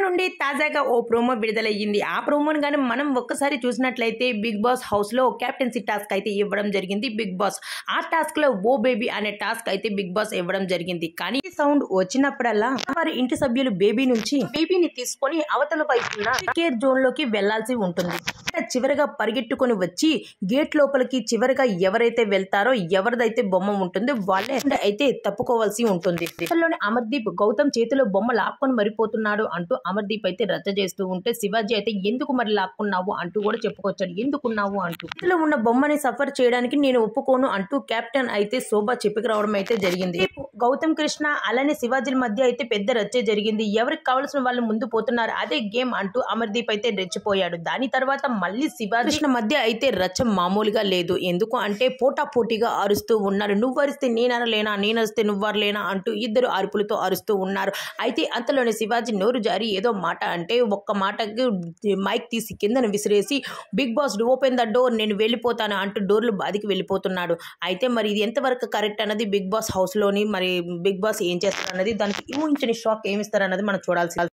నుండి తాజాగా ఓ ప్రోమో విడుదలయ్యింది ఆ ప్రోమోని కానీ మనం ఒక్కసారి చూసినట్లయితే బిగ్ బాస్ హౌస్ లో కెప్టెన్సీ టాస్క్ అయితే ఇవ్వడం జరిగింది బిగ్ బాస్ ఆ టాస్క్ లో ఓ బేబీ అనే టాస్క్ అయితే బిగ్ బాస్ ఇవ్వడం జరిగింది కానీ ఈ సౌండ్ వచ్చినప్పుడల్లా వారి ఇంటి సభ్యులు బేబీ నుంచి బేబీని తీసుకొని అవతల వైపున కేర్ జోన్ లోకి వెళ్లాల్సి ఉంటుంది ఇక్కడ చివరగా పరిగెట్టుకొని వచ్చి గేట్ లోపలికి చివరగా ఎవరైతే వెళ్తారో ఎవరిదైతే బొమ్మ ఉంటుందో వాళ్ళే అయితే తప్పుకోవాల్సి ఉంటుంది ఇంతలోనే అమర్దీప్ గౌతమ్ చేతిలో బొమ్మ లాక్కొని మరిపోతున్నాడు అంటూ అమర్దీప్ అయితే రచ్చ చేస్తూ ఉంటే శివాజీ అయితే ఎందుకు మరి లాక్కున్నావు అంటూ కూడా చెప్పుకొచ్చాడు ఎందుకున్నావు అంటూ ఇందులో ఉన్న బొమ్మని సఫర్ చేయడానికి నేను ఒప్పుకోను అంటూ కెప్టెన్ అయితే శోభ చెప్పుకు రావడం అయితే జరిగింది గౌతమ్ కృష్ణ అలానే శివాజీల మధ్య అయితే పెద్ద రచ్చ జరిగింది ఎవరికి కావాల్సిన వాళ్ళు ముందు పోతున్నారు అదే గేమ్ అంటూ అమర్దీప్ అయితే రెచ్చిపోయాడు దాని తర్వాత మళ్ళీ శివాజీ కృష్ణ మధ్య అయితే రచ్చ మామూలుగా లేదు ఎందుకు అంటే పోటా పోటీగా అరుస్తూ ఉన్నారు నువ్వు అరిస్తే నేనరలేనా నేను అరిస్తే నువ్వరలేనా అంటూ ఇద్దరు అరుపులతో అరుస్తూ ఉన్నారు అయితే అంతలోనే శివాజీ నోరు జారి ఏదో మాట అంటే ఒక్క మాటకి మైక్ తీసి కిందన విసిరేసి Bigg Boss open the door నేను వెళ్ళిపోతాను అంటూ డోర్లు బాదికి వెళ్ళిపోతున్నాడు అయితే మరి ఇది ఎంతవరకు కరెక్ట్ అన్నది బిగ్ బాస్ హౌస్లోని మరి బిగ్ బాస్ ఏం చేస్తారు అన్నది దానికి ఊహించని షాక్ ఏమిస్తారు అన్నది మనం చూడాల్సి